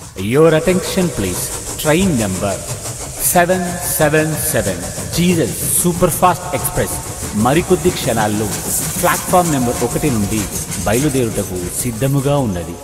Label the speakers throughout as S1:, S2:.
S1: Your attention please. Train number 777 Jesus super fast express మరికొద్ది క్షణాల్లో platform number ఒకటి నుండి బయలుదేరుటకు సిద్ధముగా ఉన్నది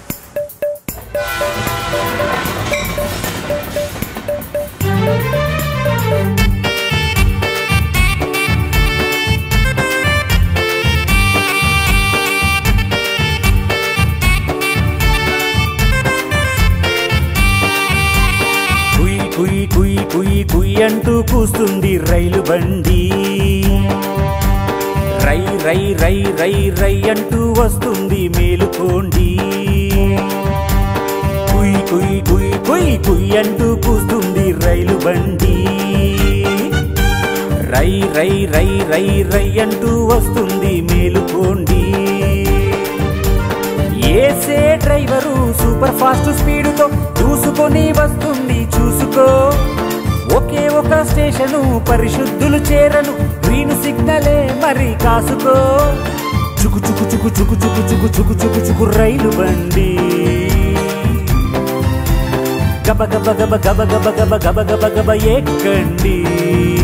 S2: కుయ్ కుయ్ కుయ్ కుయ్ కుయ్ అంటూ కూస్తుంది రైలు బండి రై రై రై రై రై అంటూ వస్తుంది మేలుకోండి కుయ్ కుయ్ కుయ్ కుయ్ కుయ్ అంటూ కూస్తుంది రైలు బండి రై రై రై రై రై అంటూ వస్తుంది మేలుకోండి ఏసే డ్రైవరు సూపర్ ఫాస్ట్ స్పీడుతో దూసుకొని వస్తుంది చూసుకో ఒకే ఒక స్టేషను పరిశుద్ధులు చేరను గ్రీన్ సిగ్నలే మరి కాసుకో చుకు చుకు చుకు చుకు చుకు చుకు చుకు చుకు చుకు రైలు బండి గబ గబ గబ గబ గబ గబ గబ గబ గబ ఎక్కండి